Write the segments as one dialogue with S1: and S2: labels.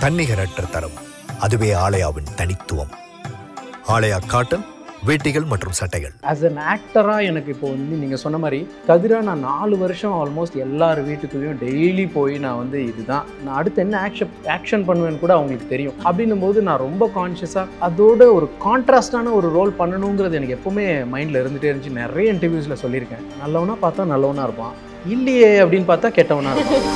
S1: தன்னிகரற்ற தரம் அதுவே ஆலயாவின் தனித்துவம் ஆலயா காட்டன் வேட்டிகள் மற்றும் சட்டைகள்
S2: ஆஸ் அன் ஆக்டராக எனக்கு இப்போ வந்து நீங்கள் சொன்ன மாதிரி கதிரா நான் நாலு வருஷம் ஆல்மோஸ்ட் எல்லார் வீட்டுக்குள்ளேயும் டெய்லி போய் நான் வந்து இதுதான் நான் அடுத்து என்ன ஆக்ஷன் ஆக்ஷன் பண்ணுவேன்னு கூட அவங்களுக்கு தெரியும் அப்படின்னும் போது நான் ரொம்ப கான்ஷியஸாக அதோட ஒரு கான்ட்ராஸ்டான ஒரு ரோல் பண்ணணுங்கிறது எனக்கு எப்பவுமே மைண்டில் இருந்துகிட்டே இருந்துச்சு நிறைய இன்டர்வியூஸில் சொல்லியிருக்கேன் நல்லவனா பார்த்தா நல்லவனா இருப்பான் இல்லையே அப்படின்னு பார்த்தா கெட்டவனா இருப்பான்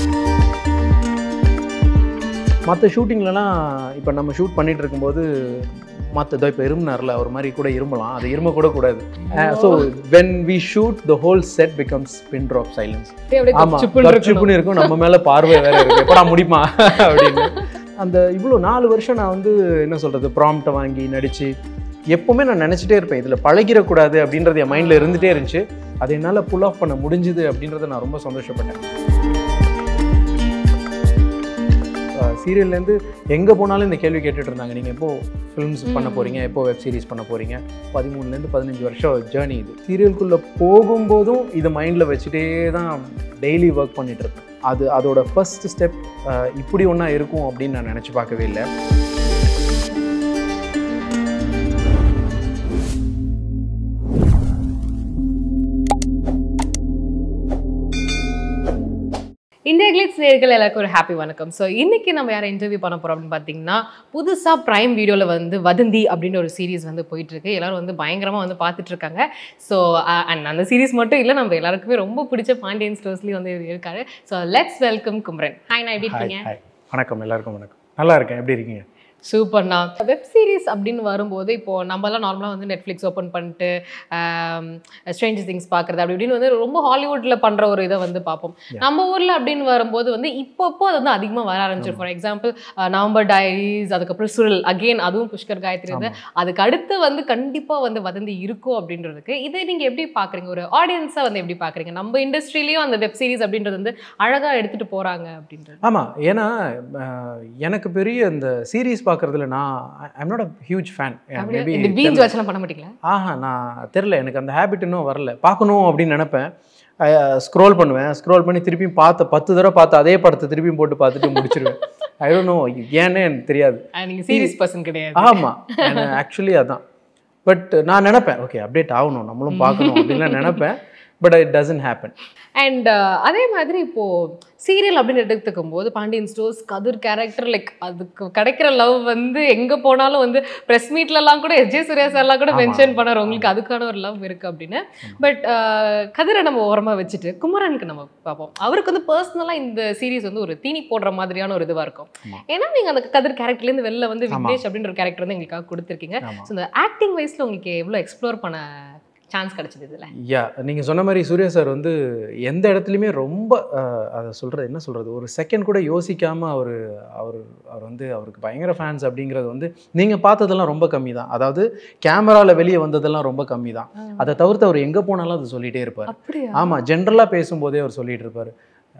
S2: மற்ற ஷூட்டிங்லலாம் இப்போ நம்ம ஷூட் பண்ணிட்டு இருக்கும்போது மற்ற இப்போ இருமுனார்ல ஒரு மாதிரி கூட இருமலாம் அது இரும கூட கூடாது so when we shoot the whole set becomes pin drop silence
S3: அப்படியே
S2: ஆமா
S3: கப்சிப்புன்னு இருக்கணும்.
S2: கப்சிப்புன்னு இருக்கும் நம்ம மேல பார்வை வேற இருக்கு எப்படா முடியுமா அப்படின்னு அந்த இவ்வளோ நாலு வருஷம் நான் வந்து என்ன சொல்றது ப்ராம்ப்டை வாங்கி நடிச்சு எப்பவுமே நான் நினச்சிட்டே இருப்பேன் இதில் பழகிடக்கூடாது அப்படின்றது என் மைண்டில் இருந்துகிட்டே இருந்துச்சு அதை என்னால் புல் ஆஃப் பண்ண முடிஞ்சுது அப்படின்றத நான் ரொம்ப சந்தோஷப்பட்டேன் சீரியல்லேருந்து எங்கே போனாலும் இந்த கேள்வி கேட்டுட்டு இருந்தாங்க நீங்கள் எப்போ ஃபிலிம்ஸ் பண்ண போகிறீங்க எப்போ வெப் சீரிஸ் பண்ண போகிறீங்க பதிமூணுலேருந்து பதினஞ்சு வருஷம் ஜேர்னி இது சீரியலுக்குள்ளே போகும்போதும் இது மைண்டில் வச்சுட்டே தான் டெய்லி ஒர்க் பண்ணிட்டு இருப்பேன் அது அதோட ஃபர்ஸ்ட் ஸ்டெப் இப்படி ஒன்றா இருக்கும் அப்படின்னு நான் நினச்சி பார்க்கவே இல்லை
S3: இந்தியா கிளிட்ஸ் நேர்கள் எல்லாருக்கும் ஒரு ஹாப்பி வணக்கம் ஸோ இன்னைக்கு நம்ம யாரை இன்டர்வியூ பண்ண போறோம் அப்படின்னு பார்த்தீங்கன்னா புதுசாக ப்ரைம் வீடியோவில் வந்து வதந்தி அப்படின்ற ஒரு சீரிஸ் வந்து போயிட்டு இருக்கு எல்லாரும் வந்து பயங்கரமாக வந்து பார்த்துட்டு இருக்காங்க ஸோ அண்ட் அந்த சீரிஸ் மட்டும் இல்லை நம்ம எல்லாருக்குமே ரொம்ப பிடிச்ச பாண்டியன் ஸ்டோர்ஸ்லேயும் வந்து இவர் இருக்காரு so let's welcome Kumran hi நான் எப்படி
S2: ஹாய்
S3: இருக்கீங்க
S2: ஹாய் வணக்கம் எல்லாருக்கும் வணக்கம் நல்லா இருக்கேன் எப்படி இருக்கீங்க
S3: சூப்பர்ண்ணா வெப் சீரிஸ் அப்படின்னு வரும்போது இப்போ நம்மலாம் நார்மலாக வந்து நெட்ஃப்ளிக்ஸ் ஓப்பன் பண்ணிட்டு ஸ்ட்ரேஞ்சர் திங்ஸ் பார்க்குறது அப்படி இப்படின்னு வந்து ரொம்ப ஹாலிவுட்டில் பண்ணுற ஒரு இதை வந்து பார்ப்போம்
S2: Yeah.
S3: நம்ம ஊரில் அப்படின்னு வரும்போது வந்து இப்போ அது வந்து அதிகமாக வர ஆரம்பிச்சிரு ஃபார் எக்ஸாம்பிள் நவம்பர் டைரிஸ் அதுக்கப்புறம் சுருள் அகெயின் அதுவும் புஷ்கர் காயத்ரி வந்து அதுக்கு அடுத்து வந்து கண்டிப்பாக வந்து வதந்தி இருக்கும் அப்படின்றதுக்கு இதை நீங்கள் எப்படி பார்க்குறீங்க ஒரு ஆடியன்ஸாக வந்து எப்படி பார்க்குறீங்க நம்ம இண்டஸ்ட்ரியிலையும் அந்த வெப் சீரிஸ் அப்படின்றது வந்து அழகாக எடுத்துகிட்டு போகிறாங்க அப்படின்றது
S2: ஆமாம் ஏன்னா அஹ், எனக்கு பெரிய இந்த சீரீஸ் பார்க்குறதுல நான் I'm not a huge fan
S3: அப்படியே இந்த பீன்ஸ் வச்செல்லாம் பண்ண மாட்டீங்களா
S2: ஆஹா நான் தெரில எனக்கு அந்த ஹேபிட் இன்னும் வரல பார்க்கணும் அப்படின்னு நினைப்பேன் ஸ்க்ரோல் பண்ணுவேன் ஸ்க்ரோல் பண்ணி திருப்பியும் பார்த்த பத்து தடவை பார்த்து அதே படத்தை திருப்பியும் போட்டு பார்த்துட்டு முடிச்சிருவேன் ஐ டோன்ட் நோ ஏன்னு எனக்கு தெரியாது
S3: நீங்கள் சீரிஸ் பர்சன் கிடையாது
S2: ஆமாம் ஆக்சுவலி அதான் பட் நான் நினைப்பேன் ஓகே அப்டேட் ஆகணும் நம்மளும் பார்க்கணும் அப்படின்லாம் நினைப்பேன் but it doesn't happen
S3: and அதே மாதிரி இப்போ சீரியல் அப்படின்னு எடுத்துக்கும் போது Pandian stores Kathir character like அதுக்கு கிடைக்கிற லவ் வந்து எங்க போனாலும் வந்து ப்ரெஸ் மீட்லலாம் கூட எஸ்ஜே சூர்யா சார்லாம் கூட
S2: ஆமா.
S3: மென்ஷன் பண்ணார் உங்களுக்கு அதுக்கான ஒரு லவ் இருக்கு அப்படின்னு பட் கதிரை நம்ம ஓரமா வச்சுட்டு குமரனுக்கு நம்ம பார்ப்போம் அவருக்கு வந்து பர்சனலாக இந்த சீரிஸ் வந்து ஒரு தீனி போடுற மாதிரியான ஒரு இதுவாக இருக்கும்
S2: ஆமா.
S3: ஏன்னா நீங்க அந்த கதிர் கேரக்டர்லேருந்து வெளில வந்து
S2: ஆமா.
S3: விக்னேஷ் அப்படின்ற ஒரு கேரக்டர் வந்து எங்களுக்காக கொடுத்துருக்கீங்க
S2: ஆமாம்
S3: ஸோ இந்த ஆக்டிங் வைஸ்ல உங்களுக்கு எவ்வளோ எக்ஸ்ப்ளோர் பண்ண சான்ஸ் கிடைச்சது இதுல
S2: யா நீங்கள் சொன்ன மாதிரி சூர்யா சார் வந்து எந்த இடத்துலையுமே ரொம்ப அஹ், அதை சொல்கிறது என்ன சொல்கிறது ஒரு செகண்ட் கூட யோசிக்காமல் அவர் அவர் அவர் வந்து அவருக்கு பயங்கர ஃபேன்ஸ் அப்படிங்கிறது வந்து நீங்கள் பார்த்ததெல்லாம் ரொம்ப கம்மி தான் அதாவது கேமராவில் வெளியே வந்ததெல்லாம் ரொம்ப கம்மி தான் அதை தவிர்த்து அவர் எங்கே போனாலும் அது சொல்லிகிட்டே இருப்பார்
S3: அப்படியா
S2: ஆமாம் ஜென்ரலாக பேசும்போதே அவர் சொல்லிட்டு இருப்பார்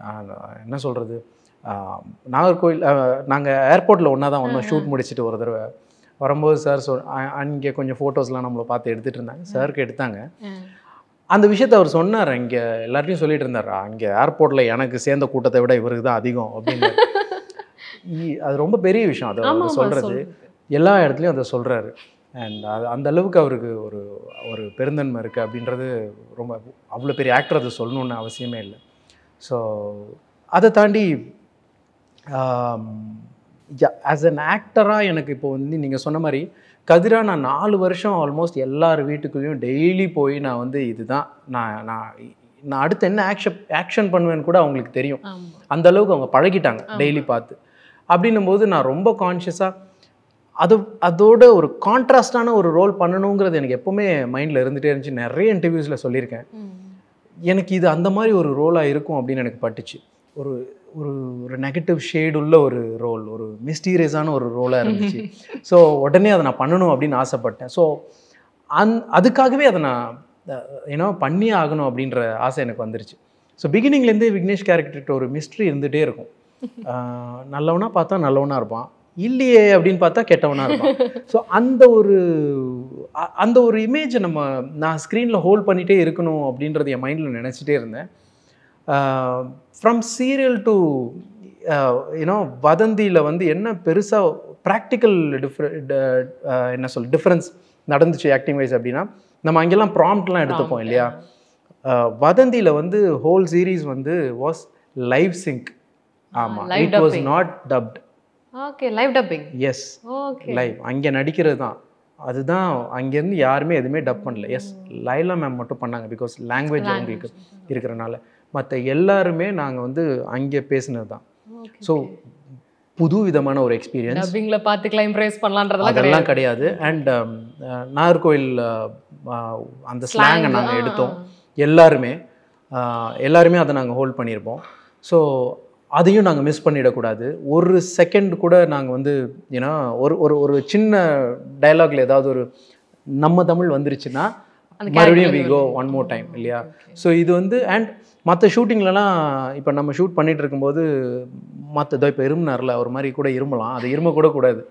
S2: என்ன சொல்கிறது நாகர்கோவில் நாங்கள் ஏர்போர்ட்டில் ஒன்றா தான் வந்தோம் ஷூட் முடிச்சுட்டு ஒரு தடவை வரும்போது சார் சொல் அ- அங்கே கொஞ்சம் ஃபோட்டோஸ்லாம் நம்மளை பார்த்து எடுத்துகிட்டு இருந்தாங்க சாருக்கு எடுத்தாங்க
S3: ம்.
S2: அந்த விஷயத்த அவர் சொன்னார் இங்கே எல்லார்ட்டையும் சொல்லிட்டு இருந்தார் அங்கே ஏர்போர்ட்டில் எனக்கு சேர்ந்த கூட்டத்தை விட இவருக்கு தான் அதிகம் அப்படின்னு இ- அது ரொம்ப பெரிய விஷயம் அதை
S3: ஆமா
S2: அவர்
S3: ஆமா
S2: சொல்கிறது
S3: சொல்றது.
S2: எல்லா இடத்துலையும் அதை சொல்கிறாரு அண்ட் அது அந்த அளவுக்கு அவருக்கு ஒரு ஒரு பெருந்தன்மை இருக்குது அப்படின்றது ரொம்ப அவ்வளோ பெரிய ஆக்டர் அதை சொல்லணுன்னு அவசியமே இல்லை ஸோ அதை தாண்டி ஆஸ் அன் ஆக்டராக எனக்கு இப்போ வந்து நீங்கள் சொன்ன மாதிரி கதிரா நான் நாலு வருஷம் ஆல்மோஸ்ட் எல்லார் வீட்டுக்குள்ளேயும் டெய்லி போய் நான் வந்து இதுதான் நான் நான் நான் அடுத்து என்ன ஆக்ஷன் ஆக்ஷன் பண்ணுவேன்னு கூட அவங்களுக்கு தெரியும்
S3: ஆமா
S2: அந்த அளவுக்கு அவங்க பழகிட்டாங்க டெய்லி பார்த்து அப்படின்னும் போது நான் ரொம்ப கான்ஷியஸாக அது அதோட ஒரு கான்ட்ராஸ்டான ஒரு ரோல் பண்ணணுங்கிறது எனக்கு எப்போவுமே மைண்டில் இருந்துகிட்டே இருந்துச்சு நிறைய இன்டர்வியூஸில் சொல்லியிருக்கேன்
S3: ம்.
S2: எனக்கு இது அந்த மாதிரி ஒரு ரோலாக இருக்கும் அப்படின்னு எனக்கு பட்டுச்சு ஒரு ஒரு ஒரு நெகட்டிவ் ஷேடு உள்ள ஒரு ரோல் ஒரு மிஸ்டீரியஸான ஒரு ரோலாக இருந்துச்சு ஸோ உடனே அதை நான் பண்ணணும் அப்படின்னு ஆசைப்பட்டேன் ஸோ அந் அதுக்காகவே அதை நான் ஏன்னா பண்ணியே ஆகணும் அப்படின்ற ஆசை எனக்கு வந்துருச்சு ஸோ பிகினிங்லேருந்தே விக்னேஷ் கேரக்டர்கிட்ட ஒரு மிஸ்ட்ரி இருந்துகிட்டே இருக்கும் ஆஹ் நல்லவனா பார்த்தா நல்லவனா இருப்பான் இல்லையே அப்படின்னு பார்த்தா கெட்டவனா இருப்பான் ஸோ அந்த ஒரு அ- அந்த ஒரு இமேஜை நம்ம நான் ஸ்க்ரீனில் ஹோல்ட் பண்ணிகிட்டே இருக்கணும் அப்படின்றது என் மைண்டில் நினச்சிட்டே இருந்தேன் ஃப்ரம் சீரியல் டு யூனோ வதந்தியில் வந்து என்ன பெருசாக ப்ராக்டிக்கல் டிஃப்ர என்ன சொல் டிஃப்ரென்ஸ் நடந்துச்சு ஆக்டிங் வைஸ் அப்படின்னா நம்ம அங்கெல்லாம் ப்ராம்ப்ட்லாம் எடுத்துப்போம் இல்லையா வதந்தியில் வந்து ஹோல் சீரீஸ் வந்து வாஸ் லைவ் சிங்க் ஆமாம்
S3: live
S2: it was
S3: dubbing.
S2: Not dubbed
S3: okay live dubbing
S2: yes
S3: okay
S2: live அங்கே நடிக்கிறது தான் அதுதான் அங்கேருந்து யாருமே எதுவுமே டப் பண்ணல எஸ் லைலா மேம் மட்டும் பண்ணாங்க பிகாஸ் லாங்குவேஜ் அவங்களுக்கு இருக்கிறனால மற்ற எல்லாருமே நாங்கள் வந்து அங்கே பேசினது தான் ஸோ புது விதமான ஒரு எக்ஸ்பீரியன்ஸ்
S3: டப்பிங்ல பாத்துக்கலாம் இம்ப்ரெஸ் பண்ணலான்றதெல்லாம்
S2: அதெல்லாம் கிடையாது அண்ட் நாகர்கோவில் அஹ், அந்த ஸ்லாங்கை நாங்கள் எடுத்தோம் எல்லாருமே அஹ், எல்லாருமே அதை நாங்கள் ஹோல்ட் பண்ணியிருப்போம் ஸோ அதையும் நாங்கள் மிஸ் பண்ணிடக்கூடாது ஒரு செகண்ட் கூட நாங்கள் வந்து ஏன்னா ஒரு ஒரு ஒரு சின்ன டயலாக்ல ஏதாவது ஒரு நம்ம தமிழ் வந்துருச்சுன்னா
S3: அந்த
S2: மறுபடியும் we
S3: character
S2: go one more time இல்லையா ஸோ இது வந்து அண்ட் மற்ற ஷூட்டிங்லலாம் இப்போ நம்ம ஷூட் பண்ணிட்டு இருக்கும்போது மற்ற இதோ இப்போ இருமுனார்ல ஒரு மாதிரி கூட இருமலாம் அது இரும கூட கூடாது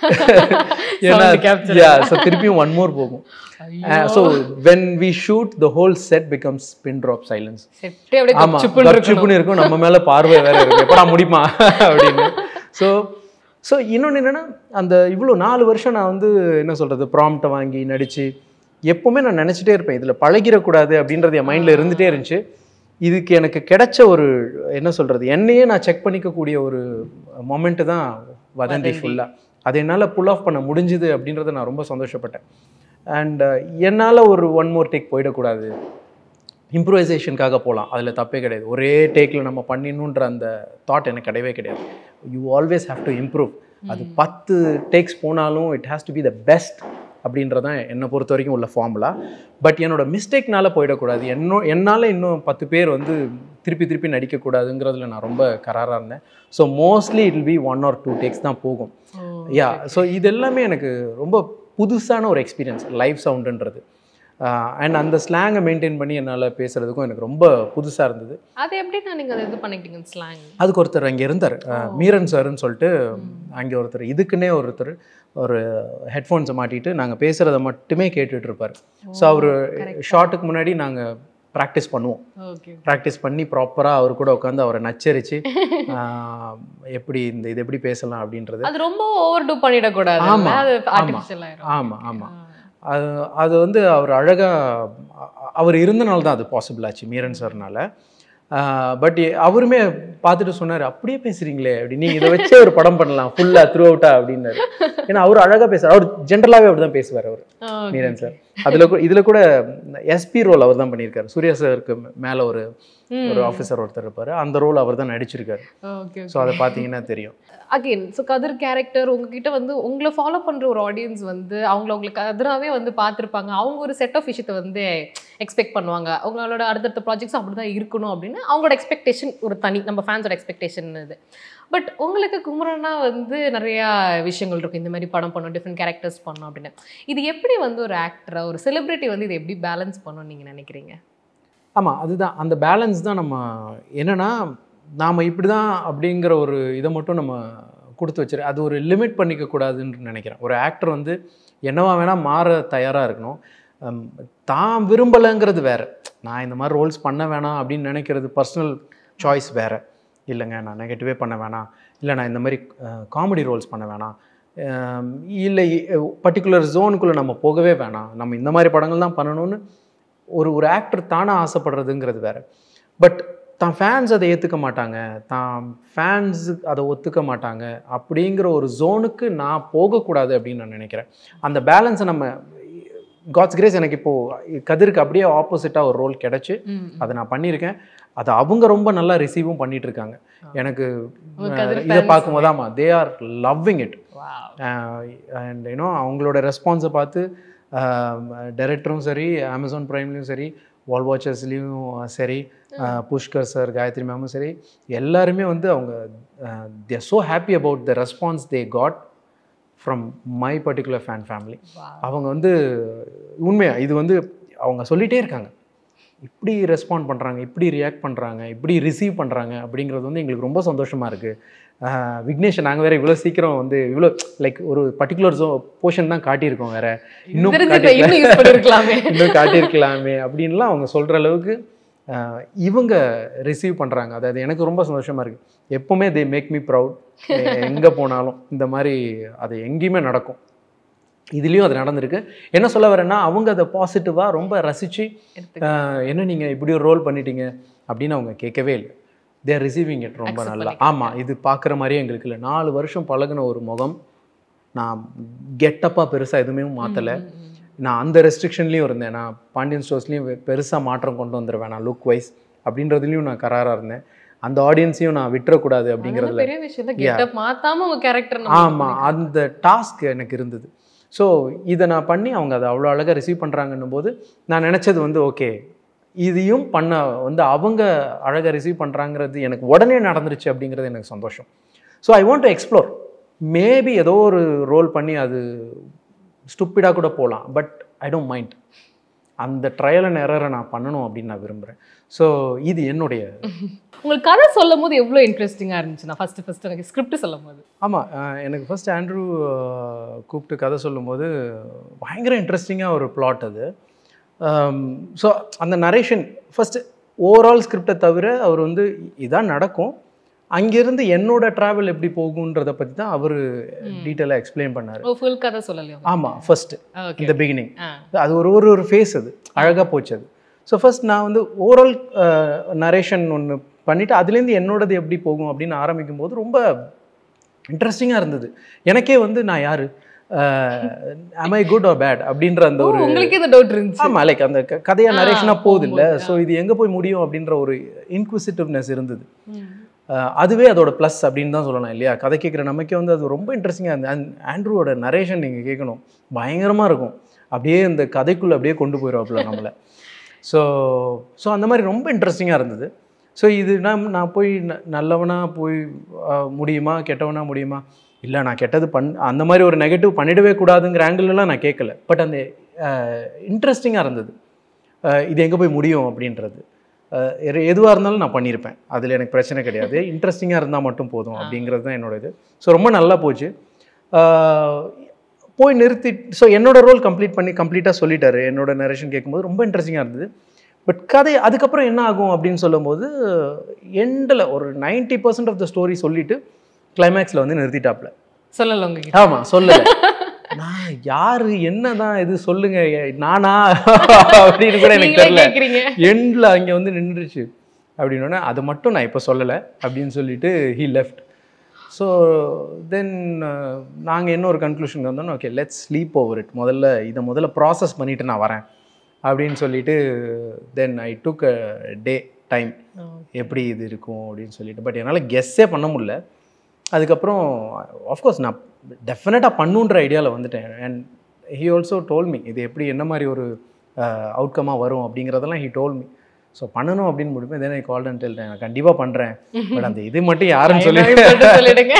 S2: ஏன்னா
S3: Sound capture.
S2: yeah, so திருப்பியும் ஒன் மோர் போகும் so when we shoot the whole set becomes pin drop silence
S3: செட்டே அப்படியே
S2: ஆமா
S3: கப்சுப்புன்னு இருக்கணும்
S2: கப்சிப்புன்னு இருக்கும் நம்ம மேல பார்வை வேற இருக்கு எப்படா முடியுமா அப்படின்னு ஸோ ஸோ இன்னொன்று என்னன்னா அந்த இவ்வளோ நாலு வருஷம் நான் வந்து என்ன சொல்றது ப்ராம்ப்டை வாங்கி நடிச்சு எப்பவுமே நான் நினச்சிட்டே இருப்பேன் இதில் பழகிடக்கூடாது அப்படின்றது என் மைண்டில் இருந்துகிட்டே இருந்துச்சு இதுக்கு எனக்கு கிடைச்ச ஒரு என்ன சொல்றது என்னையே நான் செக் பண்ணிக்கக்கூடிய ஒரு மொமெண்ட்டு தான் வதந்தி ஃபுல்லாக அதை என்னால் புல் ஆஃப் பண்ண முடிஞ்சுது அப்படின்றத நான் ரொம்ப சந்தோஷப்பட்டேன் அண்ட் என்னால் ஒரு ஒன் மோர் டேக் போயிடக்கூடாது இம்ப்ரூவைசேஷனுக்காக போகலாம் அதில் தப்பே கிடையாது ஒரே டேக்கில் நம்ம பண்ணிடணுன்ற அந்த தாட் எனக்கு கிடையவே கிடையாது you always have to improve அது பத்து டேக்ஸ் போனாலும் it has to be the best அப்படின்றதான் என்னை பொறுத்த வரைக்கும் உள்ள ஃபார்முலா பட் என்னோட மிஸ்டேக்னால போயிடக்கூடாது என்னோ என்னால் இன்னும் பத்து பேர் வந்து திருப்பி திருப்பி நடிக்கக்கூடாதுங்கிறதுல நான் ரொம்ப கராராக இருந்தேன் so mostly it be one or two takes தான் போகும் யா ஸோ இது எல்லாமே எனக்கு ரொம்ப புதுசான ஒரு எக்ஸ்பீரியன்ஸ் லைவ் சவுண்டுன்றது அண்ட் அந்த ஸ்லாங்கை மெயின்டைன் பண்ணி என்னால் பேசுகிறதுக்கும் எனக்கு ரொம்ப புதுசாக இருந்தது
S3: அது எப்படின்னா நீங்க அதை இது பண்ணிக்கிட்டீங்க ஸ்லாங்
S2: அதுக்கு ஒருத்தர் அங்கே இருந்தார் அஹ், மீரன் சார்னு சொல்லிட்டு அங்கே ஒருத்தர் இதுக்குன்னே ஒருத்தர் ஒரு ஹெட்ஃபோன்ஸை மாட்டிட்டு நாங்கள் பேசுகிறத மட்டுமே கேட்டுட்டு இருப்பார் ஸோ அவர் ஷார்ட்டுக்கு முன்னாடி நாங்கள் ப்ராக்டிஸ் பண்ணுவோம்
S3: ஓகே
S2: ப்ராக்டிஸ் பண்ணி ப்ராப்பராக அவர் கூட உட்காந்து அவரை நச்சரித்து எப்படி இந்த இது எப்படி பேசலாம் அப்படின்றது
S3: அது ரொம்ப ஓவர் டூ பண்ணிடக்கூடாது
S2: ஆமா,
S3: அது
S2: ஆமா.
S3: ஆர்டிஃபிஷியல் ஆயிரும்
S2: ஆமாம் ஆமாம் அது அது வந்து அவர் அழகாக அவர் இருந்தனால தான் அது பாசிபிள் ஆச்சு மீரன் சார்னால பட் அவருமே பார்த்துட்டு சொன்னார் அப்படியே பேசுறீங்களே அப்படி நீ இதை வச்சே ஒரு படம் பண்ணலாம் ஃபுல்லாக த்ரூ அவுட்டா அப்படின்னாரு ஏன்னா அவர் அழகாக பேசுவார் அவர் ஜென்ரலாகவே அப்படி தான் பேசுவார் அவர் மீரன் சார் அதில் கூட இதில் கூட எஸ்பி ரோல் அவர் தான் பண்ணியிருக்காரு சூர்யா சாருக்கு மேலே ஒரு ஒரு ஆஃபீஸர் ஒருத்தர் இருப்பார் அந்த ரோல் அவர் தான் நடிச்சிருக்காரு
S3: ஓகே
S2: ஸோ அதை பார்த்தீங்கன்னா தெரியும்
S3: அகைன் ஸோ கதிர் கேரக்டர் உங்ககிட்ட வந்து உங்களை ஃபாலோ பண்ற ஒரு ஆடியன்ஸ் வந்து அவங்கள உங்களுக்கு கதிராவே வந்து பார்த்துருப்பாங்க அவங்க ஒரு செட் ஆஃப் விஷயத்தை வந்து எக்ஸ்பெக்ட் பண்ணுவாங்க அவங்களோட அடுத்தடுத்த ப்ராஜெக்ட்ஸ் அப்படி தான் இருக்கணும் அப்படின்னு அவங்களோட எக்ஸ்பெக்டேஷன் ஒரு தனி நம்ம ஃபேன்ஸோட எக்ஸ்பெக்டேஷன் இது பட் உங்களுக்கு குமரனா வந்து நிறையா விஷயங்கள் இருக்கும் இந்த மாதிரி படம் பண்ணணும் டிஃப்ரெண்ட் கேரக்டர்ஸ் பண்ணணும் அப்படின்னு இது எப்படி வந்து ஒரு ஆக்டராக ஒரு செலிபிரிட்டி வந்து இதை எப்படி பேலன்ஸ் பண்ணணும்னு நீங்கள் நினைக்கிறீங்க
S2: ஆமாம் அதுதான் அந்த பேலன்ஸ் தான் நம்ம என்னன்னா நாம் இப்படி தான் அப்படிங்கிற ஒரு இதை மட்டும் நம்ம கொடுத்து வச்சிரு அது ஒரு லிமிட் பண்ணிக்க கூடாதுன்னு நினைக்கிறேன் ஒரு ஆக்டர் வந்து என்னவா வேணால் மாற தயாராக இருக்கணும் ஹம், தான் விரும்பலைங்கிறது வேற நான் இந்த மாதிரி ரோல்ஸ் பண்ண வேணாம் அப்படின்னு நினைக்கிறது பர்சனல் சாய்ஸ் வேற இல்லைங்க நான் நெகட்டிவே பண்ண வேணாம் இல்லை நான் இந்த மாதிரி காமெடி ரோல்ஸ் பண்ண வேணாம் ஹம், இல்லை பர்டிகுலர் ஜோனுக்குள்ளே நம்ம போகவே வேணாம் நம்ம இந்த மாதிரி படங்கள் தான் பண்ணணும்னு ஒரு ஒரு ஆக்டர் தானாக ஆசைப்படுறதுங்கிறது வேற பட் தான் ஃபேன்ஸ் அதை ஏற்றுக்க மாட்டாங்க தான் ஃபேன்ஸ் அதை ஒத்துக்க மாட்டாங்க அப்படிங்கிற ஒரு ஜோனுக்கு நான் போகக்கூடாது அப்படின்னு நான் நினைக்கிறேன் அந்த பேலன்ஸை நம்ம காட்ஸ் கிரேஸ் எனக்கு இப்போது கதிருக்கு அப்படியே ஆப்போசிட்டாக ஒரு ரோல் கிடச்சி அதை நான் பண்ணியிருக்கேன் அதை அவங்க ரொம்ப நல்லா ரிசீவும் பண்ணிட்டு இருக்காங்க எனக்கு
S3: உங்க கதிர்
S2: இதை
S3: fans
S2: பார்க்கும்போது ஆமாம் they are loving it
S3: Wow.
S2: And you know அவங்களோட ரெஸ்பான்ஸை பார்த்து டைரக்டரும் சரி அமேசான் ப்ரைம்லேயும் சரி வால் வாட்சர்ஸ்லேயும் சரி அஹ், புஷ்கர் சார் காயத்ரி மேமும் சரி எல்லாருமே வந்து அவங்க they're so happy about the response they got from my particular fan family
S3: Wow.
S2: அவங்க வந்து உண்மையா இது வந்து அவங்க சொல்லிகிட்டே இருக்காங்க இப்படி ரெஸ்பாண்ட் பண்ணுறாங்க இப்படி ரியாக்ட் பண்ணுறாங்க இப்படி ரிசீவ் பண்ணுறாங்க அப்படிங்கிறது வந்து எங்களுக்கு ரொம்ப சந்தோஷமாக இருக்குது விக்னேஷ் நாங்கள் வேறு இவ்வளோ சீக்கிரம் வந்து இவ்வளோ லைக் ஒரு பர்டிகுலர் ஜோ போர்ஷன் தான் காட்டியிருக்கோம் வேற இன்னும்
S3: தெரிஞ்சுக்க
S2: காட்டியிருக்கல.
S3: இன்னும் யூஸ் பண்ணிருக்கலாமே
S2: இன்னும் காட்டியிருக்கலாமே அப்படின்லாம் அவங்க சொல்கிற அளவுக்கு அஹ், இவங்க ரிசீவ் பண்ணுறாங்க அதாவது எனக்கு ரொம்ப சந்தோஷமாக இருக்குது எப்போவுமே தே மேக் மீ ப்ரவுட் எங்கே போனாலும் இந்த மாதிரி அது எங்கேயுமே நடக்கும் இதுலேயும் அது நடந்திருக்கு என்ன சொல்ல வரேன்னா அவங்க அதை பாசிட்டிவாக ரொம்ப ரசித்து
S3: எடுத்துக்க.
S2: என்ன நீங்கள் இப்படி ஒரு ரோல் பண்ணிட்டீங்க அப்படின்னு அவங்க கேட்கவே இல்லை தேர் ரிசீவிங் இட் ரொம்ப
S3: Accept
S2: நல்லா
S3: பண்ணிக்கிறாங்க.
S2: ஆமாம் இது பார்க்குற மாதிரியே எங்களுக்கு இல்லை நாலு வருஷம் பழகுன ஒரு முகம் நான் கெட்டப்பாக பெருசாக எதுவுமே மாற்றலை
S3: ம், ம், ம்.
S2: நான் அந்த ரெஸ்ட்ரிக்ஷன்லேயும் இருந்தேன் நான் பாண்டியன் ஸ்டோர்ஸ்லேயும் பெருசாக மாற்றம் கொண்டு வந்துடுவேன் நான் லுக் வைஸ் அப்படின்றதுலையும் நான் கராராக இருந்தேன் அந்த ஆடியன்ஸையும் நான் விட்டுறக்கூடாது
S3: அதெல்லாம்
S2: அப்படிங்கிறதுல
S3: பெரிய விஷயம் தான் கெட்டப் மாத்தாம உங்க கேரக்டர்
S2: ஆமாம் அந்த டாஸ்க் எனக்கு இருந்தது ஸோ இதை நான் பண்ணி அவங்க அதை அவ்வளோ அழகாக ரிசீவ் பண்ணுறாங்கன்னும் போது நான் நினச்சது வந்து ஓகே இதையும் பண்ண வந்து அவங்க அழகாக ரிசீவ் பண்ணுறாங்கிறது எனக்கு உடனே நடந்துருச்சு அப்படிங்கிறது எனக்கு சந்தோஷம் so I want to explore maybe ஏதோ ஒரு ரோல் பண்ணி அது ஸ்டூப்பிடாக கூட போகலாம் பட் ஐ டோன்ட் மைண்ட் அந்த ட்ரையல் அண்ட் எரரை நான் பண்ணணும் அப்படின்னு நான் விரும்புகிறேன் ஸோ இது என்னுடைய
S3: உங்களுக்கு கதை சொல்லும் போது எவ்வளவு இன்ட்ரெஸ்டிங்கா இருந்துச்சு நான் ஃபர்ஸ்ட் ஃபர்ஸ்ட் எனக்கு ஸ்கிரிப்ட் சொல்லும் போது
S2: ஆமாம் எனக்கு ஃபர்ஸ்ட் ஆண்ட்ரூ அஹ், கூப்பிட்டு கதை சொல்லும்போது பயங்கர இன்ட்ரெஸ்டிங்காக ஒரு பிளாட் அது ஸோ அந்த நரேஷன் ஃபஸ்ட்டு ஓவரால் ஸ்கிரிப்டை தவிர அவர் வந்து இதான் நடக்கும் அங்கேருந்து என்னோட ட்ராவல் எப்படி போகுன்றத பற்றி தான் அவர் டீட்டெயிலாக எக்ஸ்பிளைன் பண்ணார்
S3: ஓ ஃபுல் கதை சொல்லலையா
S2: ஆமாம் ஃபர்ஸ்ட்
S3: ஓகே
S2: இந்த பிகினிங்
S3: ஆ
S2: அது ஒரு ஒரு ஒரு ஃபேஸ் அது அழகாக போச்சு அது ஸோ ஃபர்ஸ்ட் நான் வந்து ஓவரால் நரேஷன் ஒன்று பண்ணிவிட்டு அதுலேருந்து என்னோடது எப்படி போகும் அப்படின்னு ஆரம்பிக்கும் போது ரொம்ப இன்ட்ரெஸ்டிங்காக இருந்தது எனக்கே வந்து நான் யார் am I good or bad அப்படின்ற அந்த
S3: ஓ,
S2: ஒரு
S3: உங்களுக்கு இந்த டவுட் இருந்துச்சு
S2: ஆமாம் லைக் அந்த க- கதையா
S3: ஆ,
S2: நரேஷனாக போகுது இல்லை
S3: போகும்போது,
S2: ஸோ இது எங்கே போய் முடியும் அப்படின்ற ஒரு இன்க்விசிட்டிவ்னஸ் இருந்தது
S3: ம்.
S2: அஹ் அதுவே அதோட ப்ளஸ் அப்படின்னு தான் சொல்லலாம் இல்லையா கதை கேட்குற நமக்கே வந்து அது ரொம்ப இன்ட்ரெஸ்டிங்காக இருந்தது அண்ட் ஆண்ட்ரூவோட நரேஷன் நீங்கள் கேட்கணும் பயங்கரமாக இருக்கும் அப்படியே இந்த கதைக்குள்ளே அப்படியே கொண்டு போயிடுவாப்புல நம்மளை ஸோ ஸோ அந்த மாதிரி ரொம்ப இன்ட்ரெஸ்டிங்காக இருந்தது ஸோ இது நான் நான் போய் ந- நல்லவனா போய் அஹ், முடியுமா கெட்டவனா முடியுமா இல்லை நான் கெட்டது பண் அந்த மாதிரி ஒரு நெகட்டிவ் பண்ணிடவே கூடாதுங்கிற ஆங்கிள்லாம் நான் கேட்கல பட் அந்த இன்ட்ரெஸ்டிங்காக இருந்தது அஹ், இது எங்கே போய் முடியும் அப்படின்றது எதுவாக இருந்தாலும் நான் பண்ணியிருப்பேன் அதில் எனக்கு பிரச்சனை கிடையாது இன்ட்ரெஸ்டிங்காக இருந்தால் மட்டும் போதும் அப்படிங்கிறது தான் என்னோட இது ஸோ ரொம்ப நல்லா போச்சு அஹ், போய் நிறுத்தி ஸோ என்னோட ரோல் கம்ப்ளீட் பண்ணி கம்ப்ளீட்டாக சொல்லிட்டாரு என்னோட நரேஷன் கேட்கும்போது ரொம்ப இன்ட்ரெஸ்டிங்காக இருந்தது பட் கதை அதுக்கப்புறம் என்ன ஆகும் அப்படின்னு சொல்லும்போது எண்டில் ஒரு 90% பர்சன்ட் ஆஃப் த ஸ்டோரி சொல்லிட்டு கிளைமேக்ஸில் வந்து நிறுத்திட்டாப்ல
S3: சொல்லல உங்ககிட்ட
S2: ஆமாம் சொல்லல நான் யாரு என்னதான் இது சொல்லுங்க எ- நானா அப்படின்னு கூட எனக்கு
S3: நீங்களே
S2: தெரியல
S3: கேக்குறீங்க
S2: எண்டில் அங்கே வந்து நின்றுச்சு அப்படின்னோடனே அது மட்டும் நான் இப்போ சொல்லலை அப்படின்னு சொல்லிட்டு ஹீ லெஃப்ட் ஸோ தென் நாங்கள் என்ன ஒரு கன்க்ளூஷன் வந்தோம் okay let's sleep over it முதல்ல இதை முதல்ல ப்ராசஸ் பண்ணிட்டு நான் வரேன் அப்படின்னு சொல்லிட்டு தென் ஐ டுக் அ டே டைம் எப்படி இது இருக்கும் அப்படின்னு சொல்லிட்டு பட் என்னால் கெஸ்ஸே பண்ண முடியல அதுக்கப்புறம் ஆஃப்கோர்ஸ் நான் டெஃபினட்டாக பண்ணுன்ற ஐடியாவில் வந்துட்டேன் and he also told me இது எப்படி என்ன மாதிரி ஒரு அவுட்கமாக வரும் அப்படிங்கிறதெல்லாம் ஹி டோல் மீ ஸோ பண்ணணும் அப்படின்னு முடிப்பேன் தென் ஐ கால் அண்ட் டெல் நான் கண்டிப்பாக பண்ணுறேன் பட் அந்த இது மட்டும் யாருன்னு சொல்லி
S3: சொல்லிட்டு சொல்லிடுங்க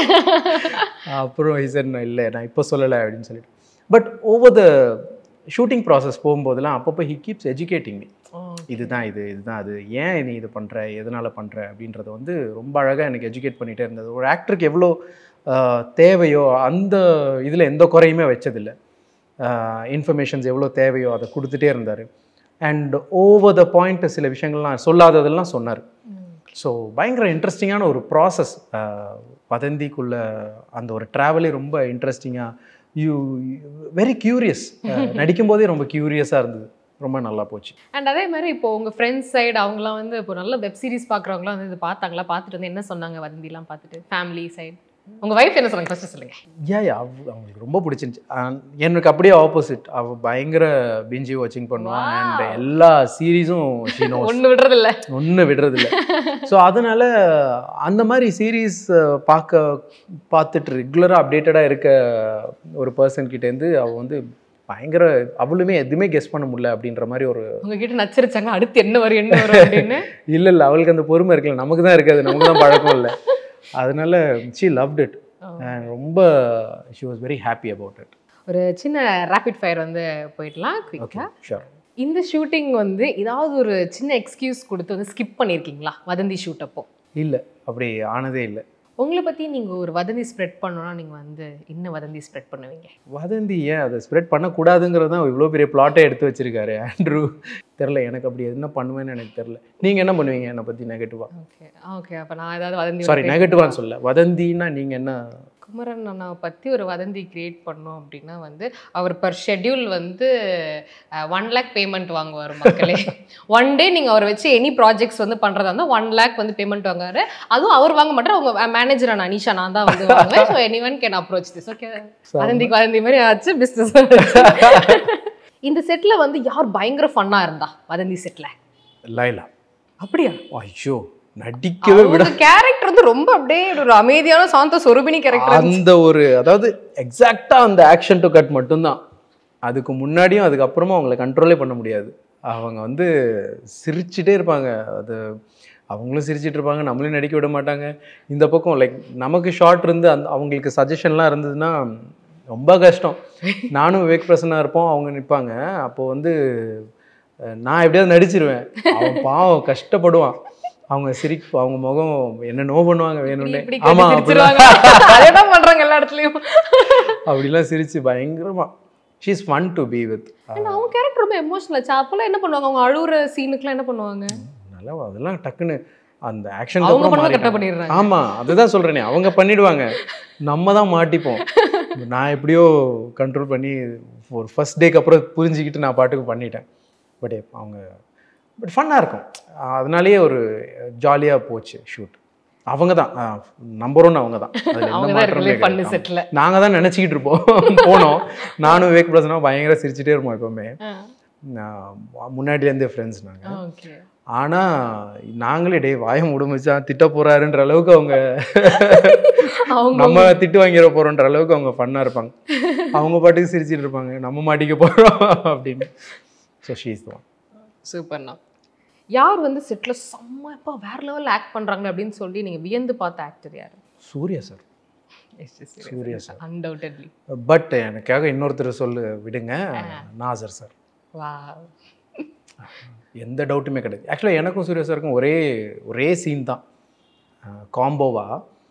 S2: அப்புறம் இசன் இல்லை நான் இப்போ சொல்லலை அப்படின்னு சொல்லிட்டு but over the shooting process போகும்போதெல்லாம் அப்பப்போ ஹி கீப்ஸ் எஜுகேட்டிங் மீ இதுதான் இது இதுதான் அது ஏன் நீ இது பண்ணுற எதனால் பண்ணுற அப்படின்றத வந்து ரொம்ப அழகாக எனக்கு எஜுகேட் பண்ணிகிட்டே இருந்தது ஒரு ஆக்டருக்கு எவ்வளோ ஆஹ், தேவையோ அந்த இதில் எந்த குறையுமே வச்சதில்லை இன்ஃபர்மேஷன்ஸ் எவ்வளோ தேவையோ அதை கொடுத்துட்டே இருந்தார் அண்ட் ஓவர் த பாயிண்ட் சில விஷயங்கள்லாம் சொல்லாததெல்லாம் சொன்னார் ஸோ பயங்கர இன்ட்ரெஸ்டிங்கான ஒரு ப்ராசஸ் வதந்திக்குள்ள அந்த ஒரு ட்ராவலே ரொம்ப இன்ட்ரெஸ்டிங்காக யூ வெரி க்யூரியஸ் நடிக்கும்போதே ரொம்ப க்யூரியஸாக இருந்தது ரொம்ப நல்லா போச்சு
S3: அண்ட் அதே மாதிரி இப்போ உங்க ஃப்ரெண்ட்ஸ் சைடு அவங்கலாம் வந்து இப்போ நல்ல வெப் சீரிஸ் பாக்குறவங்கலாம் வந்து இது பார்த்தாங்களா பார்த்துட்டு வந்து என்ன சொன்னாங்க வதந்திலாம் பார்த்துட்டு ஃபேமிலி சைடு உங்க வைஃப் என்ன சொன்னாங்க ஃபர்ஸ்ட் சொல்லுங்க
S2: யா யா அவ- அவங்களுக்கு ரொம்ப பிடிச்சிருந்துச்சு அஹ் எனக்கு அப்படியே ஆப்போசிட் அவள் பயங்கர பிஞ்சி வாட்சிங் பண்ணுவான் அண்ட்
S3: Wow.
S2: எல்லா சீரீஸும் ஷீ நோஸ்
S3: ஒண்ணு விடுறது இல்ல
S2: ஒன்றும் விடுறதில்ல ஸோ அதனால அந்த மாதிரி சீரீஸ் பார்க்க பார்த்துட்டு ரெகுலராக அப்டேட்டடாக இருக்க ஒரு பர்சன் கிட்டேருந்து அவள் வந்து பயங்கர அவளுமே எதுவுமே கெஸ் பண்ண முடியல அப்படின்ற மாதிரி ஒரு
S3: உங்ககிட்ட நச்சரிச்சாங்க அடுத்து என்ன வரும் என்ன வரும் அப்படின்னு
S2: இல்லை இல்லை அவளுக்கு அந்த பொறுமை இருக்குல்ல நமக்கு தான் இருக்காது நமக்கு தான் பழக்கம் இல்லை அதனால ஷீ லவ்ட் இட் ரொம்ப she was very happy about it
S3: ஒரு சின்ன ரேபிட் ஃபயர் வந்து போயிடலாம்
S2: ஓகே
S3: குயிக்கா
S2: ஷூர்
S3: இந்த ஷூட்டிங் வந்து ஏதாவது ஒரு சின்ன எக்ஸ்கியூஸ் கொடுத்து வந்து ஸ்கிப் பண்ணியிருக்கீங்களா வதந்தி ஷூட் அப்போ
S2: இல்லை அப்படி ஆனதே இல்லை
S3: உங்களை பத்தி நீங்க ஒரு வதந்தி ஸ்ப்ரெட் பண்ணணும்னா நீங்க வந்து என்ன வதந்தி ஸ்ப்ரெட் பண்ணுவீங்க
S2: வதந்தி ஏன் அதை ஸ்ப்ரெட் பண்ணக்கூடாதுங்கிறது தான் இவ்வளோ பெரிய பிளாட்டை எடுத்து வச்சிருக்காரு ஆண்ட்ரூ தெரில எனக்கு அப்படி என்ன பண்ணுவேன்னு எனக்கு தெரில நீங்கள் என்ன பண்ணுவீங்க என்னை பற்றி நெகட்டிவாக
S3: ஓகே ஓகே அப்ப நான் ஏதாவது வதந்தி
S2: சாரி நெகட்டிவான்னு சொல்ல வதந்தின்னா நீங்கள் என்ன
S3: குமரன் அண்ணாவை பற்றி ஒரு வதந்தி கிரியேட் பண்ணோம் அப்படின்னா வந்து அவர் பர் ஷெட்யூல் வந்து ஒன் லேக் பேமெண்ட் வாங்குவார் மக்களே ஒன் டே நீங்கள் அவரை வச்சு எனி ப்ராஜெக்ட்ஸ் வந்து பண்ணுறதா இருந்தால் ஒன் லேக் வந்து பேமெண்ட் வாங்குவார் அதுவும் அவர் வாங்க மாட்டார் அவங்க மேனேஜர் நான் அனிஷா நான் தான் வந்து வாங்குவேன் so anyone can approach this okay வதந்திக்கு வதந்தி மாதிரி ஆச்சு பிஸ்னஸ் இந்த செட்டில் வந்து யார் பயங்கர ஃபன்னாக இருந்தா வதந்தி செட்டில்
S2: லைலா
S3: அப்படியா
S2: ஐயோ நடிக்கவே விட
S3: அவங்க கேரக்டர் வந்து ரொம்ப அப்படியே ஒரு அமைதியான சாந்த சொருபினி கேரக்டர்
S2: அந்த ஒரு அதாவது எக்ஸாக்டாக அந்த ஆக்ஷன் டு கட் மட்டும்தான் அதுக்கு முன்னாடியும் அதுக்கப்புறமா அவங்கள கண்ட்ரோலே பண்ண முடியாது அவங்க வந்து சிரிச்சுட்டே இருப்பாங்க அது அவங்களும் சிரிச்சிட்டு இருப்பாங்க நம்மளையும் நடிக்க விட மாட்டாங்க இந்த பக்கம் லைக் நமக்கு ஷார்ட் இருந்து அந்த அவங்களுக்கு சஜஷன்லாம் இருந்ததுன்னா ரொம்ப கஷ்டம் நானும் விவேக் பிரசன்னாக இருப்போம் அவங்க நிற்பாங்க அப்போ வந்து அஹ், நான் எப்படியாவது நடிச்சிருவேன் அவன் பாவம் கஷ்டப்படுவான் அவங்க சிரி அவங்க முகம் என்ன நோ பண்ணுவாங்க வேணும்னே
S3: இப்படி
S2: ஆமா
S3: கேட்டு
S2: அப்படிலாம்
S3: சிரிச்சிருவாங்க அதேதான் பண்றாங்க எல்லா இடத்துலயும்
S2: அப்படிலாம் சிரிச்சு பயங்கரமா she's fun to be with
S3: ஆனா அவங்க கேரக்டர் ரொம்ப எமோஷனல் ஆச்சு அப்பெல்லாம் என்ன பண்ணுவாங்க அவங்க அழுகுற சீனுக்குலாம் என்ன பண்ணுவாங்க
S2: நல்லா அதெல்லாம் டக்குன்னு அந்த ஆக்ஷன்
S3: அவங்க பண்ண கரெக்டாக பண்ணிடுறாங்க
S2: ஆமா அதுதான் சொல்றேனே அவங்க பண்ணிடுவாங்க நம்ம தான் மாட்டிப்போம் நான் எப்படியோ கண்ட்ரோல் பண்ணி ஒரு ஃபர்ஸ்ட் டேக்கு அப்புறம் புரிஞ்சுக்கிட்டு நான் பாட்டுக்கு பண்ணிட்டேன் பட் அவங்க பட் ஃபன்னாக இருக்கும் அதனாலேயே ஒரு ஜாலியாக போச்சு ஷூட் அவங்க தான் நம்பர் ஒன் அவங்க தான் அதுல எந்த
S3: அவங்க தான்
S2: மாற்றமே
S3: இருக்கலே பண்ணு
S2: கிடையாது.
S3: செட்டில்
S2: நாங்க தான் நினச்சிக்கிட்டு இருப்போம் போனோம் நானும் விவேக் பிரசனா பயங்கர சிரிச்சுட்டே இருப்போம் எப்பவுமே நான் முன்னாடிலேருந்தே ஃப்ரெண்ட்ஸ் நாங்கள்
S3: ஓகே
S2: ஆனால் நாங்களே டேய் வாய முடிமிச்சான் திட்ட போறாருன்ற அளவுக்கு அவங்க
S3: அவங்க
S2: நம்ம திட்டு வாங்கிட போறோன்ற அளவுக்கு அவங்க ஃபன்னாக இருப்பாங்க அவங்க பாட்டுக்கு சிரிச்சிட்டு இருப்பாங்க நம்ம மாட்டிக்க போகிறோம் அப்படின்னு ஸோ ஷீஸ் தான்
S3: சூப்பர்ண்ணா யார் வந்து செட்டில் செம்மப்பா வேற லெவலில் ஆக்ட் பண்றாங்க அப்படின்னு சொல்லி நீங்க வியந்து பார்த்த ஆக்டர் யார்
S2: Suriya sir Suriya sir
S3: undoubtedly
S2: but எனக்காக இன்னொருத்தர் சொல்லு விடுங்க நாசர் சார்
S3: வா
S2: எந்த டவுட்டுமே கிடையாது ஆக்சுவலாக எனக்கும் சூர்யா சாருக்கும் ஒரே ஒரே சீன் தான் காம்போவா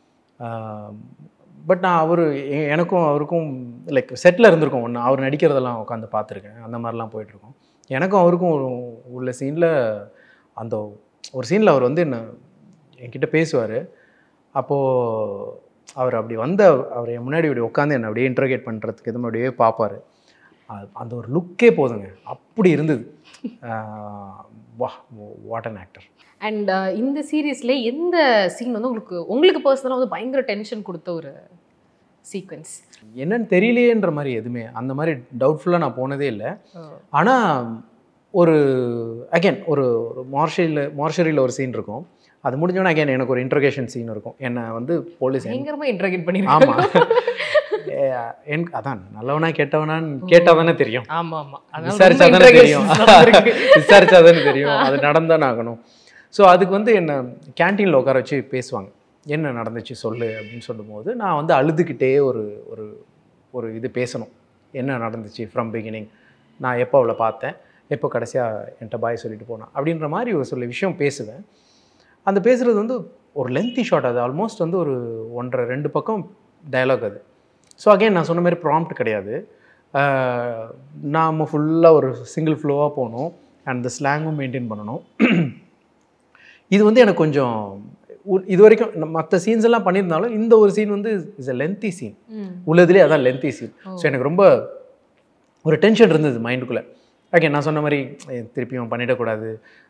S2: பட் நான் அவர் எனக்கும் அவருக்கும் லைக் செட்டில் இருந்திருக்கோம் ஒன்று அவர் நடிக்கிறதெல்லாம் உட்காந்து பார்த்துருக்கேன் அந்த மாதிரிலாம் போயிட்டுருக்கோம் எனக்கும் அவருக்கும் ஒரு- உள்ள சீனில் அந்த ஒரு சீனில் அவர் வந்து என்ன என்கிட்ட பேசுவார் அப்போது அவர் அப்படி வந்து அவர் அவர் என் முன்னாடி இப்படி உட்காந்து என்னை அப்படியே இன்டர்கேட் பண்ணுறதுக்கு எதுவும் அப்படியே பார்ப்பார் அந்த ஒரு லுக்கே போதுங்க அப்படி இருந்தது ஆஹ் வா வாட் அன் ஆக்டர்
S3: அண்ட் இந்த சீரீஸ்ல எந்த சீன் வந்து உங்களுக்கு உங்களுக்கு பர்சனலாக வந்து பயங்கர டென்ஷன் கொடுத்த ஒரு சீக்வென்ஸ்
S2: என்னன்னு தெரியலையேன்ற மாதிரி எதுவுமே அந்த மாதிரி டவுட்ஃபுல்லாக நான் போனதே இல்லை ஆனால் ஒரு அகைன் ஒரு ஒரு மார்ஷரியில் மார்ஷரியில் ஒரு சீன் இருக்கும் அது முடிஞ்சோடனே அகைன் எனக்கு ஒரு இன்ட்ரோகேஷன் சீன் இருக்கும் என்னை வந்து போலீஸ்
S3: பயங்கரமா இன்டர்கேட்
S2: ஆமாம்
S3: பண்ணிருக்காங்க
S2: என் அதான் நல்லவனா கெட்டவனான்னு கேட்டால் தானே தெரியும்
S3: ஆமா ஆமா அதனால
S2: விசாரிச்சா
S3: ரொம்ப
S2: தானே தெரியும்
S3: interrogations நடந்திருக்கு.
S2: விசாரிச்சா தானே தெரியும் அது நடந்தானே ஆகணும் ஸோ அதுக்கு வந்து என்ன கேன்டீனில் உட்கார வச்சு பேசுவாங்க என்ன நடந்துச்சு சொல்லு அப்படின்னு சொல்லும்போது நான் வந்து அழுதுகிட்டே ஒரு ஒரு ஒரு இது பேசணும் என்ன நடந்துச்சு ஃப்ரம் பிகினிங் நான் எப்போ அவளை பார்த்தேன் எப்போ கடைசியாக என்கிட்ட பாய் சொல்லிட்டு போனான் அப்படின்ற மாதிரி ஒரு சில விஷயம் பேசுவேன் அந்த பேசுகிறது வந்து ஒரு லென்த்தி ஷாட் அது ஆல்மோஸ்ட் வந்து ஒரு ஒன்றரை ரெண்டு பக்கம் டயலாக் அது ஸோ அகைன் நான் சொன்ன மாதிரி ப்ராம்ப்ட் கிடையாது ஆஹ் நாம ஃபுல்லாக ஒரு சிங்கிள் ஃப்ளோவாக போகணும் அண்ட் இந்த ஸ்லாங்கும் மெயின்டைன் பண்ணணும் இது வந்து எனக்கு கொஞ்சம் உ- இது வரைக்கும் மற்ற சீன்ஸ் எல்லாம் பண்ணியிருந்தாலும் இந்த ஒரு சீன் வந்து இஸ் a லென்த்தி சீன்
S3: ம்.
S2: உள்ளதுலேயே அதான் லென்த்தி சீன் ஸோ எனக்கு ரொம்ப ஒரு டென்ஷன் இருந்தது மைண்டுக்குள்ளே ஓகே நான் சொன்ன மாதிரி "ஏய், திருப்பியும் பண்ணிடக்கூடாது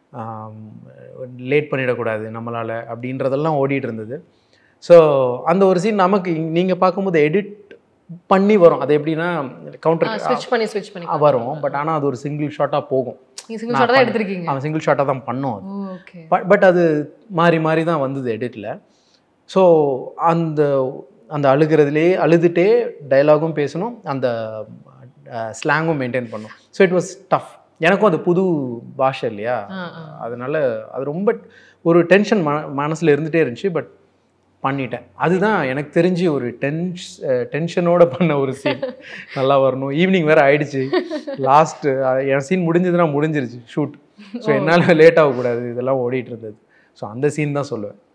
S2: லேட் பண்ணிடக்கூடாது நம்மளால் அப்படின்றதெல்லாம் ஓடிட்டு இருந்தது ஸோ அந்த ஒரு சீன் நமக்கு நீங்கள் பார்க்கும்போது எடிட் பண்ணி வரும் அது எப்படின்னா
S3: ஆ,
S2: கவுண்டர்
S3: switch பண்ணி switch பண்ணி
S2: வரும் பட் ஆனால் அது ஒரு சிங்கிள் ஷாட்டாக போகும்
S3: நீங்க சிங்கிள் ஷாட் தான் எடுத்திருக்கீங்க
S2: அவன் சிங்கிள் ஷாட்டாக தான் பண்ணோம் அது
S3: ஓகே
S2: பட் பட் அது மாறி மாறி தான் வந்தது எடிட்டில் ஸோ அந்த அந்த அழுகிறதுலே அழுதுட்டே டயலாகும் பேசணும் அந்த ஸ்லாங்கும் மெயின்டைன் பண்ணும் ஸோ இட் வாஸ் டஃப் எனக்கும் அது புது பாஷை இல்லையா அதனால அது ரொம்ப ஒரு டென்ஷன் மன மனசில் இருந்துகிட்டே இருந்துச்சு பட் பண்ணிட்டேன் அதுதான் எனக்கு தெரிஞ்சு ஒரு டென்ஷ் டென்ஷனோட பண்ண ஒரு சீன் நல்லா வரணும் ஈவினிங் வேறு ஆயிடுச்சு லாஸ்ட் என் சீன் முடிஞ்சதுன்னா முடிஞ்சிருச்சு ஷூட் ஸோ என்னால் லேட் ஆகக்கூடாது இதெல்லாம் ஓடிட்டு இருந்தது ஸோ அந்த சீன் தான் சொல்லுவேன்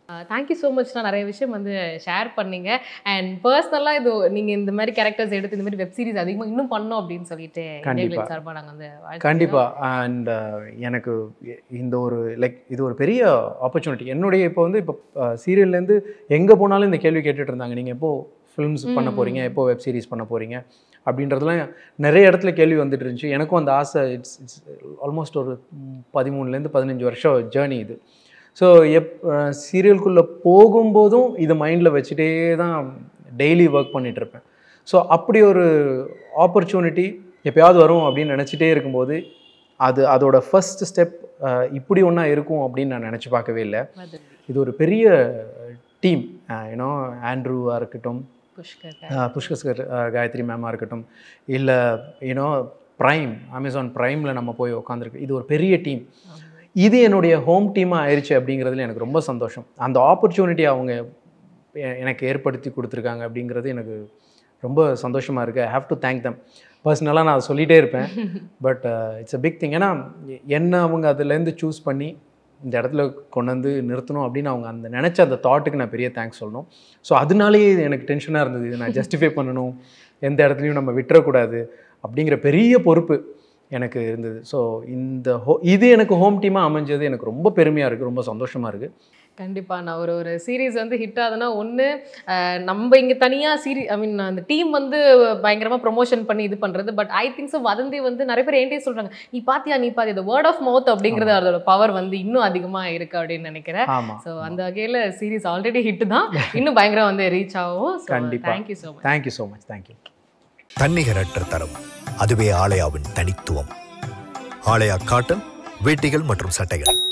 S3: தேங்க்யூ ஸோ மச்னா நிறைய விஷயம் வந்து ஷேர் பண்ணீங்க அண்ட் பர்சனலாக இது நீங்கள் இந்த மாதிரி கேரக்டர்ஸ் எடுத்து இந்த மாதிரி வெப் சீரிஸ் அதிகமாக இன்னும் பண்ணோம் அப்படின்னு சொல்லிட்டு
S2: கண்டிப்பா.
S3: சார்பாக நாங்கள் வந்து வாழ்த்துக்கிறோம்.
S2: கண்டிப்பாக அண்ட் எனக்கு இந்த ஒரு லைக் இது ஒரு பெரிய ஆப்பர்ச்சுனிட்டி என்னுடைய இப்போ வந்து இப்போ சீரியல்லேருந்து எங்கே போனாலும் இந்த கேள்வி கேட்டுட்டு இருந்தாங்க நீங்கள் எப்போ ஃபிலிம்ஸ் பண்ண
S3: ம்.
S2: போகிறீங்க எப்போ வெப் சீரிஸ் பண்ண போகிறீங்க அப்படின்றதுலாம் நிறைய இடத்துல கேள்வி வந்துட்டு இருந்துச்சு எனக்கும் அந்த ஆசை இட்ஸ் இட்ஸ் ஆல்மோஸ்ட் ஒரு ம், பதிமூணுலேருந்து பதினஞ்சு வருஷம் ஜேர்னி இது ஸோ எப் சீரியல்குள்ளே போகும்போதும் இது மைண்டில் வச்சுட்டே தான் டெய்லி ஒர்க் பண்ணிட்டு இருப்பேன் ஸோ அப்படி ஒரு ஆப்பர்ச்சுனிட்டி எப்பயாவது வரும் அப்படின்னு நினச்சிட்டே இருக்கும்போது அது அதோட ஃபர்ஸ்ட் ஸ்டெப் இப்படி ஒன்றா இருக்கும் அப்படின்னு நான் நினச்சி பார்க்கவே இல்லை
S3: வதந்தி,
S2: இது ஒரு பெரிய டீம் யூனோ ஆண்ட்ரூவாக இருக்கட்டும்
S3: புஷ்கர்
S2: அஹ் புஷ்கஸ்கர் அஹ் காயத்ரி மேமாக இருக்கட்டும் இல்லை யூனோ ப்ரைம் அமேசான் ப்ரைமில் நம்ம போய் உட்காந்துருக்கு இது ஒரு பெரிய டீம் இது என்னுடைய ஹோம் டீமாக ஆயிடுச்சு அப்படிங்கிறதுல எனக்கு ரொம்ப சந்தோஷம் அந்த ஆப்பர்ச்சுனிட்டி அவங்க எ- எனக்கு ஏற்படுத்தி கொடுத்துருக்காங்க அப்படிங்கிறது எனக்கு ரொம்ப சந்தோஷமாக இருக்குது I have to thank them பர்சனலாக நான் அதை சொல்லிகிட்டே இருப்பேன் but it's a big thing ஏன்னா என்ன அவங்க அதுலேருந்து சூஸ் பண்ணி இந்த இடத்துல கொண்டு வந்து நிறுத்தணும் அப்படின்னு அவங்க அந்த நினச்ச அந்த தாட்டுக்கு நான் பெரிய தேங்க்ஸ் சொல்லணும் ஸோ அதனாலேயே இது எனக்கு டென்ஷனாக இருந்தது இது நான் ஜஸ்டிஃபை பண்ணணும் எந்த இடத்துலையும் நம்ம விட்டுறக்கூடாது அப்படிங்கிற பெரிய பொறுப்பு எனக்கு இருந்தது ஸோ இந்த ஹோ இது எனக்கு ஹோம் டீமாக அமைஞ்சது எனக்கு ரொம்ப பெருமையாக இருக்குது ரொம்ப சந்தோஷமாக இருக்குது
S3: கண்டிப்பா நான் ஒரு ஒரு சீரிஸ் வந்து ஹிட் ஆகுதுன்னா ஒன்று நம்ம இங்கே தனியாக சீரி ஐ மீன் அந்த டீம் வந்து பயங்கரமாக ப்ரொமோஷன் பண்ணி இது பண்ணுறது பட் ஐ திங்க் ஸோ வதந்தி வந்து நிறைய பேர் என்கிட்டயே சொல்கிறாங்க நீ பாத்தியா நீ பாத்தியா இந்த வேர்ட் ஆஃப் மவுத் அப்படிங்கிறது அதோட பவர் வந்து இன்னும் அதிகமாக இருக்கு அப்படின்னு நினைக்கிறேன்
S2: ஆமாம்
S3: ஸோ அந்த வகையில் சீரிஸ் ஆல்ரெடி ஹிட் தான் இன்னும் பயங்கரம் வந்து ரீச் ஆகும் ஸோ
S2: கண்டிப்பா.
S3: Thank you so much
S2: thank you so much thank you
S1: தன்னிகரற்ற தரம் அதுவே ஆலயாவின் தனித்துவம் ஆலயா காட்டன் வேட்டிகள் மற்றும் சட்டைகள்